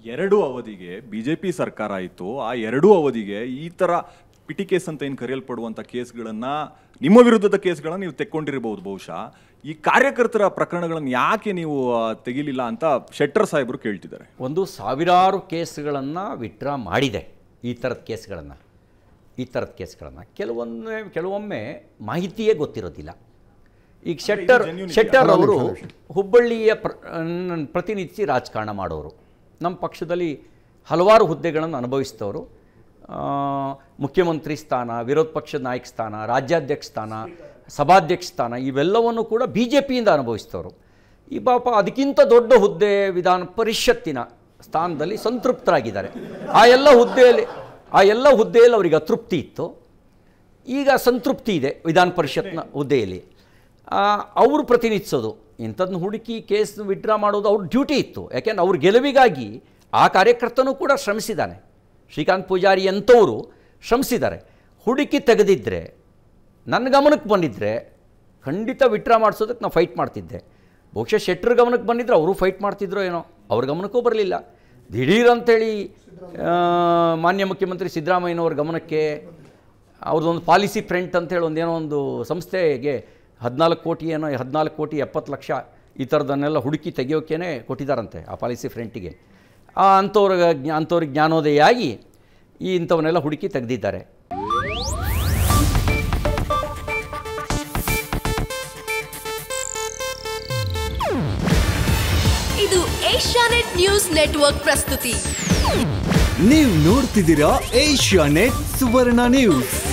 ಎರಡು ಅವಧಿಗೆ ಬಿಜೆಪಿ ಸರ್ಕಾರ ಇತ್ತು ಆ ಎರಡೂ ಅವಧಿಗೆ ಈ ತರ ಪಿಟಿ ಕೇಸ್ ಅಂತ ಏನು ಕರೆಯಲ್ಪಡುವಂತ ಕೇಸ್ಗಳನ್ನ ನಿಮ್ಮ ವಿರುದ್ಧದ ಕೇಸ್ಗಳನ್ನ ನೀವು ತೆಕ್ಕೊಂಡಿರಬಹುದು ಬಹುಶಃ ಈ ಕಾರ್ಯಕರ್ತರ ಪ್ರಕರಣಗಳನ್ನು ಯಾಕೆ ನೀವು ಆ, ತೆಗಿಲಿಲ್ಲ ಅಂತ ಶೆಟ್ಟರ್ ಸಾಹೇಬರು ಕೇಳ್ತಿದ್ದಾರೆ ಒಂದು ಸಾವಿರಾರು ಕೇಸ್ಗಳನ್ನು ವಿಡ್ರಾ ಮಾಡಿದೆ ಈ ಥರದ ಕೇಸ್ಗಳನ್ನು ಈ ಥರದ ಕೇಸ್ಗಳನ್ನು ಕೆಲವೊಮ್ಮೆ ಕೆಲವೊಮ್ಮೆ ಮಾಹಿತಿಯೇ ಗೊತ್ತಿರೋದಿಲ್ಲ ಈಗ ಶೆಟ್ಟರ್ ಶೆಟ್ಟರ್ ಅವರು ಹುಬ್ಬಳ್ಳಿಯ ಪ್ರ ನ್- ಪ್ರತಿನಿಧಿಸಿ ರಾಜಕಾರಣ ಮಾಡೋರು ನಮ್ಮ ಪಕ್ಷದಲ್ಲಿ ಹಲವಾರು ಹುದ್ದೆಗಳನ್ನು ಅನುಭವಿಸಿದವರು ಆ, ಮುಖ್ಯಮಂತ್ರಿ ಸ್ಥಾನ ವಿರೋಧ ಪಕ್ಷದ ನಾಯಕ ಸ್ಥಾನ ರಾಜ್ಯಾಧ್ಯಕ್ಷ ಸ್ಥಾನ ಸಭಾಧ್ಯಕ್ಷ ಸ್ಥಾನ ಇವೆಲ್ಲವನ್ನು ಕೂಡ ಬಿ ಜೆ ಪಿಯಿಂದ ಅನುಭವಿಸಿದವರು ಈ ಪಾಪ ಅದಕ್ಕಿಂತ ದೊಡ್ಡ ಹುದ್ದೆ ವಿಧಾನ ಪರಿಷತ್ತಿನ ಸ್ಥಾನದಲ್ಲಿ ಸಂತೃಪ್ತರಾಗಿದ್ದಾರೆ ಆ ಎಲ್ಲ ಹುದ್ದೆಯಲ್ಲಿ ಆ ಎಲ್ಲ ಹುದ್ದೆಯಲ್ಲಿ ಅವರಿಗೆ ಅತೃಪ್ತಿ ಇತ್ತು ಈಗ ಸಂತೃಪ್ತಿ ಇದೆ ವಿಧಾನ ಪರಿಷತ್ನ ಹುದ್ದೆಯಲ್ಲಿ ಆ, ಅವರು ಪ್ರತಿನಿಧಿಸೋದು ಇಂಥದ್ದನ್ನ ಹುಡುಕಿ ಕೇಸ್ ವಿಡ್ರಾ ಮಾಡೋದು ಅವ್ರ ಡ್ಯೂಟಿ ಇತ್ತು ಯಾಕೆಂದ್ರೆ ಅವ್ರ ಗೆಲುವಿಗಾಗಿ ಆ ಕಾರ್ಯಕರ್ತನೂ ಕೂಡ ಶ್ರಮಿಸಿದ್ದಾನೆ ಶ್ರೀಕಾಂತ್ ಪೂಜಾರಿ ಅಂಥವರು ಶ್ರಮಿಸಿದ್ದಾರೆ ಹುಡುಕಿ ತೆಗೆದಿದ್ದರೆ ನನ್ನ ಗಮನಕ್ಕೆ ಬಂದಿದ್ದರೆ ಖಂಡಿತ ವಿಡ್ರಾ ಮಾಡಿಸೋದಕ್ಕೆ ನಾವು ಫೈಟ್ ಮಾಡ್ತಿದ್ದೆ ಬಹುಶಃ ಶೆಟ್ರ್ ಗಮನಕ್ಕೆ ಬಂದಿದ್ರೆ ಅವರು ಫೈಟ್ ಮಾಡ್ತಿದ್ರೋ ಏನೋ ಅವ್ರ ಗಮನಕ್ಕೂ ಬರಲಿಲ್ಲ ದಿಢೀರ್ ಅಂತೇಳಿ ಆ, ಮಾನ್ಯ ಮುಖ್ಯಮಂತ್ರಿ ಸಿದ್ದರಾಮಯ್ಯನವ್ರ ಗಮನಕ್ಕೆ ಅವ್ರದ್ದೊಂದು ಪಾಲಿಸಿ ಫ್ರಂಟ್ ಅಂತೇಳಿ ಒಂದೇನೋ ಒಂದು ಸಂಸ್ಥೆಗೆ ಹದಿನಾಲ್ಕು ಕೋಟಿ ಏನೋ ಹದಿನಾಲ್ಕು ಕೋಟಿ ಎಪ್ಪತ್ತು ಲಕ್ಷ ಈ ಥರದನ್ನೆಲ್ಲ ಹುಡುಕಿ ತೆಗಿಯೋಕ್ಕೇ ಕೊಟ್ಟಿದ್ದಾರಂತೆ ಆ ಪಾಲಿಸಿ ಫ್ರಂಟಿಗೆ ಆ ಅಂಥವ್ರ ಜ್ಞಾ ಅಂಥವ್ರಿಗೆ ಜ್ಞಾನೋದಯ ಆಗಿ ಈ ಇಂಥವನ್ನೆಲ್ಲ ಹುಡುಕಿ ತೆಗೆದಿದ್ದಾರೆ ಇದು ಏಷ್ಯಾನೆಟ್ ನ್ಯೂಸ್ ನೆಟ್ವರ್ಕ್ ಪ್ರಸ್ತುತಿ ನೀವು ನೋಡ್ತಿದ್ದೀರಾ ಏಷ್ಯಾ ನೆಟ್ ಸುವರ್ಣ ನ್ಯೂಸ್